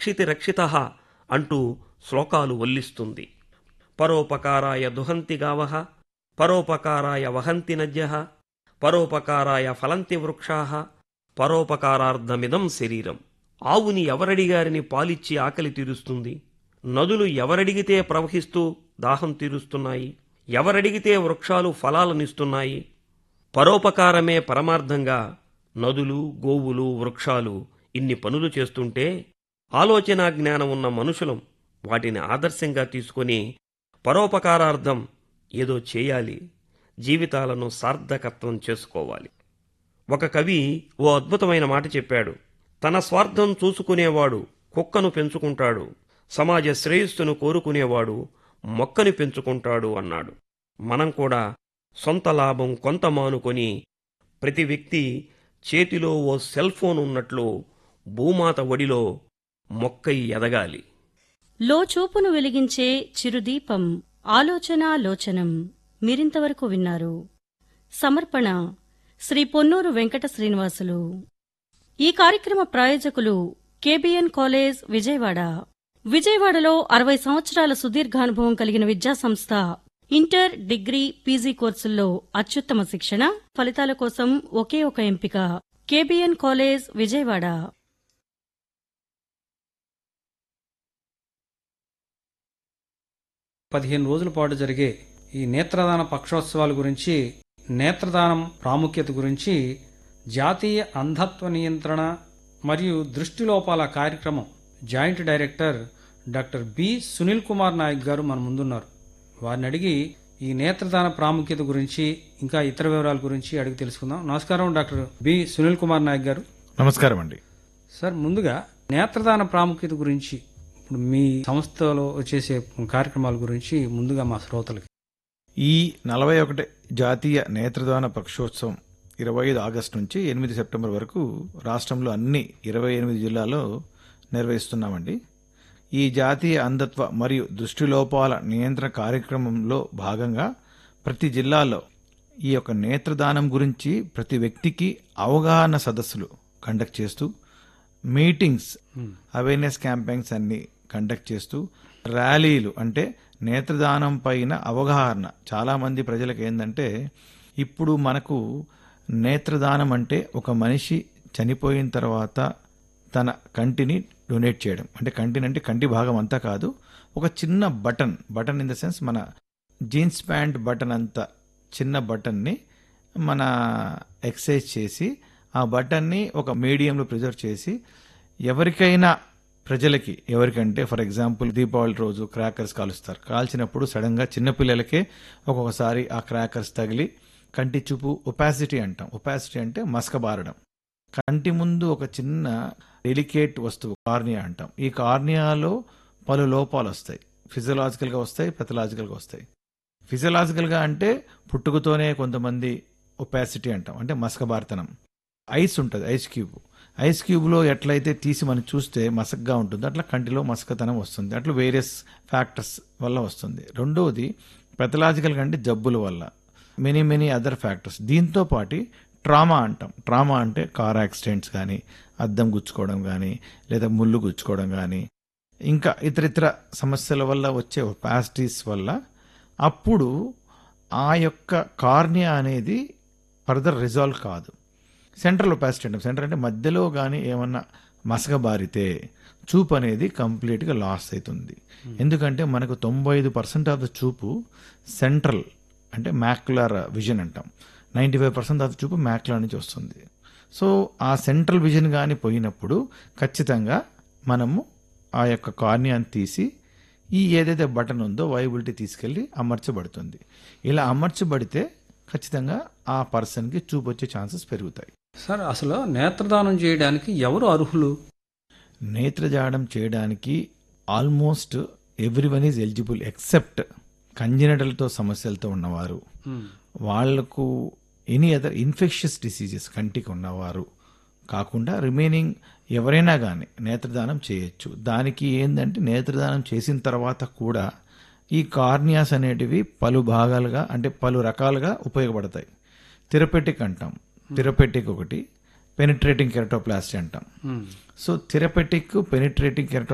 రక్షితి రక్షిత అంటూ శ్లోకాలు వల్లిస్తుంది పరోపకారాయ దుహంతి గావః పరోపకారాయ వహంతి నద్యః పరోపకారాయ ఫలంతి వృక్షాః పరోపకారార్థమిదం శరీరం ఆవుని ఎవరడిగారిని పాలిచ్చి ఆకలి తీరుస్తుంది నదులు ఎవరడిగితే ప్రవహిస్తూ దాహం తీరుస్తున్నాయి ఎవరడిగితే వృక్షాలు ఫలాలనిస్తున్నాయి పరోపకారమే పరమార్థంగా నదులు గోవులు వృక్షాలు ఇన్ని పనులు చేస్తుంటే ఆలోచనా జ్ఞానం ఉన్న మనుషులం వాటిని ఆదర్శంగా తీసుకొని పరోపకారార్థం ఏదో చేయాలి జీవితాలను సార్థకత్వం చేసుకోవాలి ఒక కవి ఓ అద్భుతమైన మాట చెప్పాడు తన స్వార్థం చూసుకునేవాడు కుక్కను పెంచుకుంటాడు సమాజ శ్రేయస్సును కోరుకునేవాడు మొక్కని పెంచుకుంటాడు అన్నాడు మనం కూడా సొంత లాభం కొంత మానుకొని ప్రతి వ్యక్తి చేతిలో ఓ సెల్ ఫోన్ ఉన్నట్లు భూమాత ఒడిలో మొక్కై ఎదగాలి లోచూపును వెలిగించే చిరుదీపం ఆలోచనా లోచనం మీరింతవరకు విన్నారు సమర్పణ శ్రీ పొన్నూరు వెంకట శ్రీనివాసులు ఈ కార్యక్రమ ప్రాయోజకులు కేబిఎన్ కాలేజ్ విజయవాడ విజయవాడలో అరవై సంవత్సరాల సుదీర్ఘానుభవం కలిగిన విద్యాసంస్థ ఇంటర్ డిగ్రీ పీజీ కోర్సుల్లో అత్యుత్తమ శిక్షణ ఫలితాల కోసం ఒకే ఒక ఎంపిక కేబిఎన్ కాలేజ్ విజయవాడ పదిహేను రోజుల పాటు జరిగే ఈ నేత్రదాన పక్షోత్సవాల గురించి నేత్రదానం ప్రాముఖ్యత గురించి జాతీయ అంధత్వ నియంత్రణ మరియు దృష్టిలోపాల కార్యక్రమం joint director doctor B Sunil Kumar Nayak garu మన ముందున్నారు వారిని అడిగి ఈ నేత్రదాన ప్రాముఖ్యత గురించి ఇంకా ఇతర వివరాల గురించి అడిగి తెలుసుకుందాం నమస్కారం డాక్టర్ బి సునీల్ కుమార్ నాయక్ గారు నమస్కారం అండి సార్ ముందుగా నేత్రదాన ప్రాముఖ్యత గురించి ఇప్పుడు మీ సంస్థలో చేసే కార్యక్రమాల గురించి ముందుగా మా శ్రోతలకి ఈ నలభై ఒకటి జాతీయ నేత్రదాన పక్షోత్సవం ఇరవై ఐదు ఆగస్టు నుంచి ఎనిమిది సెప్టెంబర్ వరకు రాష్ట్రంలో అన్ని ఇరవై ఎనిమిది జిల్లాల్లో నిర్వహిస్తున్నామండి ఈ జాతీయ అంధత్వ మరియు దృష్టిలోపాల నియంత్రణ కార్యక్రమంలో భాగంగా ప్రతి జిల్లాలో ఈ యొక్క నేత్రదానం గురించి ప్రతి వ్యక్తికి అవగాహన సదస్సులు కండక్ట్ చేస్తూ మీటింగ్స్ అవేర్నెస్ క్యాంపెయిన్స్ అన్ని కండక్ట్ చేస్తూ ర్యాలీలు అంటే నేత్రదానం పైన అవగాహన చాలామంది ప్రజలకు ఏంటంటే ఇప్పుడు మనకు నేత్రదానం అంటే ఒక మనిషి చనిపోయిన తర్వాత తన కంటిని డొనేట్ చేయడం అంటే కంటిని అంటే కంటి భాగం అంతా కాదు ఒక చిన్న button button in the sense మన జీన్స్ ప్యాంట్ బటన్ అంత చిన్న బటన్ని మన ఎక్సైజ్ చేసి ఆ బటన్ని ఒక మీడియంలో ప్రిజర్వ్ చేసి ఎవరికైనా ప్రజలకి ఎవరికంటే ఫర్ ఎగ్జాంపుల్ దీపావళి రోజు క్రాకర్స్ కాలుస్తారు కాల్చినప్పుడు సడన్గా చిన్నపిల్లలకే ఒక్కొక్కసారి ఆ క్రాకర్స్ తగిలి కంటి చూపు ఒపాసిటీ అంటాం ఒపాసిటీ అంటే మసకబారడం కంటి ముందు ఒక చిన్న డెలికేట్ వస్తువు కార్నియా అంటాం ఈ కార్నియాలో పలు లోపాలు వస్తాయి ఫిజియలాజికల్గా వస్తాయి పెథలాజికల్గా వస్తాయి ఫిజియలాజికల్గా అంటే పుట్టుకతోనే కొంతమంది ఒపాసిటీ అంటాం అంటే మసకబారితనం ఐస్ ఉంటుంది ఐస్ క్యూబ్ ఐస్ క్యూబ్లో ఎట్లయితే తీసి మనం చూస్తే మసకగా ఉంటుంది అట్లా కంటిలో మసకతనం వస్తుంది అట్లా వేరియస్ ఫ్యాక్టర్స్ వల్ల వస్తుంది రెండవది పెథలాజికల్ అంటే జబ్బుల వల్ల మెనీ మెనీ అదర్ ఫ్యాక్టర్స్ దీంతో పాటు ట్రామా అంటాం ట్రామా అంటే కార్ యాక్సిడెంట్స్ కానీ అద్దం గుచ్చుకోవడం కానీ లేదా ముళ్ళు గుచ్చుకోవడం కానీ ఇంకా ఇతరితర సమస్యల వల్ల వచ్చే ఒపాసిటీస్ వల్ల అప్పుడు ఆ యొక్క కార్నియా అనేది ఫర్దర్ రిజాల్వ్ కాదు సెంట్రల్ ఒపాసిటీ అంటాం సెంటర్ అంటే మధ్యలో కానీ ఏమన్నా మసకబారితే చూపు అనేది కంప్లీట్గా లాస్ అవుతుంది ఎందుకంటే మనకు తొంభై ఐదు పర్సెంట్ ఆఫ్ ద చూపు సెంట్రల్ అంటే మ్యాక్యులర్ విజన్ అంటాం ninety five percent of the చూపు మ్యాక్యులర్ నుంచి వస్తుంది సో ఆ సెంట్రల్ విజన్ కానీ పోయినప్పుడు ఖచ్చితంగా మనము ఆ యొక్క కార్నియాన్ని తీసి ఈ ఏదైతే బటన్ ఉందో వైబిలిటీ తీసుకెళ్ళి అమర్చబడుతుంది ఇలా అమర్చబడితే ఖచ్చితంగా ఆ పర్సన్కి చూపు వచ్చే ఛాన్సెస్ పెరుగుతాయి సార్ అసలు నేత్రదానం చేయడానికి ఎవరు అర్హులు నేత్రజాడం చేయడానికి almost every one is eligible except కంజనటల్తో సమస్యలతో ఉన్నవారు వాళ్లకు ఎనీ అదర్ ఇన్ఫెక్షస్ డిసీజెస్ కంటికి ఉన్నవారు కాకుండా రిమైనింగ్ ఎవరైనా కానీ నేత్రదానం చేయొచ్చు దానికి ఏంటంటే నేత్రదానం చేసిన తర్వాత కూడా ఈ కార్నియాస్ అనేటివి పలు భాగాలుగా అంటే పలు రకాలుగా ఉపయోగపడతాయి థెరపెటిక్ అంటాం థెరపెటిక్ ఒకటి పెనిట్రేటింగ్ కెరటోప్లాస్టీ అంటాం సో థెరపెటిక్ పెనిట్రేటింగ్ కెరటో